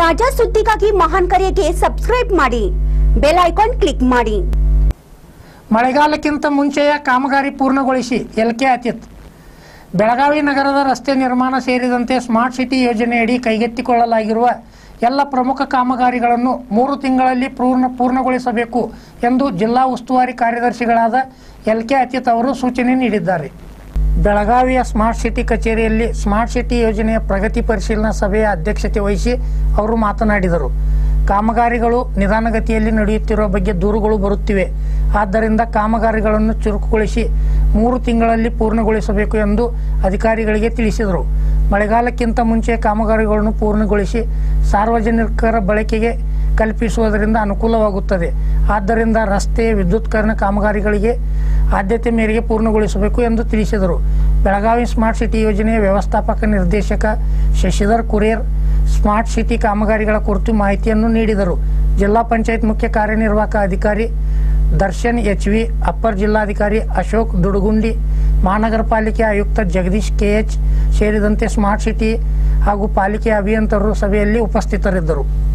ತಾಜಾ ಸುದ್ದಿಗಾಗಿ ಮಹಾನ್ ಕರೆಗೆ ಸಬ್ಸ್ಕ್ರೈಬ್ ಮಾಡಿ ಬೆಲ್ ಐಕಾನ್ ಕ್ಲಿಕ್ ಮಾಡಿ ಮಳೆಗಾಲಕ್ಕಿಂತ ಮುಂಚೆಯೇ ಕಾಮಗಾರಿ ಪೂರ್ಣಗೊಳಿಸಿ ಎಲ್ಕೆ ಅತಿಥ್ ಬೆಳಗಾವಿ ನಗರದ ರಸ್ತೆ ನಿರ್ಮಾಣ ಸೇರಿದಂತೆ ಸ್ಮಾರ್ಟ್ ಸಿಟಿ ಯೋಜನೆಯಡಿ ಕೈಗೆತ್ತಿಕೊಳ್ಳಲಾಗಿರುವ ಎಲ್ಲ ಪ್ರಮುಖ ಕಾಮಗಾರಿಗಳನ್ನು ಮೂರು ತಿಂಗಳಲ್ಲಿ ಪೂರ್ಣ ಪೂರ್ಣಗೊಳಿಸಬೇಕು ಎಂದು ಜಿಲ್ಲಾ ಉಸ್ತುವಾರಿ ಕಾರ್ಯದರ್ಶಿಗಳಾದ ಎಲ್ ಕೆ ಅತಿಥ್ ಅವರು ಸೂಚನೆ ನೀಡಿದ್ದಾರೆ ಬೆಳಗಾವಿಯ ಸ್ಮಾರ್ಟ್ ಸಿಟಿ ಕಚೇರಿಯಲ್ಲಿ ಸ್ಮಾರ್ಟ್ ಸಿಟಿ ಯೋಜನೆಯ ಪ್ರಗತಿ ಪರಿಶೀಲನಾ ಸಭೆಯ ಅಧ್ಯಕ್ಷತೆ ವಹಿಸಿ ಅವರು ಮಾತನಾಡಿದರು ಕಾಮಗಾರಿಗಳು ನಿಧಾನಗತಿಯಲ್ಲಿ ನಡೆಯುತ್ತಿರುವ ಬಗ್ಗೆ ದೂರುಗಳು ಬರುತ್ತಿವೆ ಆದ್ದರಿಂದ ಕಾಮಗಾರಿಗಳನ್ನು ಚುರುಕುಗೊಳಿಸಿ ಮೂರು ತಿಂಗಳಲ್ಲಿ ಪೂರ್ಣಗೊಳಿಸಬೇಕು ಎಂದು ಅಧಿಕಾರಿಗಳಿಗೆ ತಿಳಿಸಿದರು ಮಳೆಗಾಲಕ್ಕಿಂತ ಮುಂಚೆ ಕಾಮಗಾರಿಗಳನ್ನು ಪೂರ್ಣಗೊಳಿಸಿ ಸಾರ್ವಜನಿಕರ ಬಳಕೆಗೆ ಕಲ್ಪಿಸುವುದರಿಂದ ಅನುಕೂಲವಾಗುತ್ತದೆ ಆದ್ದರಿಂದ ರಸ್ತೆ ವಿದ್ಯುತ್ಕರಣ ಕಾಮಗಾರಿಗಳಿಗೆ ಆದ್ಯತೆ ಮೇರೆಗೆ ಪೂರ್ಣಗೊಳಿಸಬೇಕು ಎಂದು ತಿಳಿಸಿದರು ಬೆಳಗಾವಿ ಸ್ಮಾರ್ಟ್ ಸಿಟಿ ಯೋಜನೆಯ ವ್ಯವಸ್ಥಾಪಕ ನಿರ್ದೇಶಕ ಶಶಿಧರ್ ಕುರೇರ್ ಸ್ಮಾರ್ಟ್ ಸಿಟಿ ಕಾಮಗಾರಿಗಳ ಕುರಿತು ಮಾಹಿತಿಯನ್ನು ನೀಡಿದರು ಜಿಲ್ಲಾ ಪಂಚಾಯತ್ ಮುಖ್ಯ ಕಾರ್ಯನಿರ್ವಾಹಕ ಅಧಿಕಾರಿ ದರ್ಶನ್ ಎಚ್ ವಿ ಅಪ್ಪರ್ ಜಿಲ್ಲಾಧಿಕಾರಿ ಅಶೋಕ್ ದುಡುಗುಂಡಿ ಮಹಾನಗರ ಪಾಲಿಕೆ ಆಯುಕ್ತ ಜಗದೀಶ್ ಕೆಎಚ್ ಸೇರಿದಂತೆ ಸ್ಮಾರ್ಟ್ ಸಿಟಿ ಹಾಗೂ ಪಾಲಿಕೆ ಅಭಿಯಂತರರು ಸಭೆಯಲ್ಲಿ ಉಪಸ್ಥಿತರಿದ್ದರು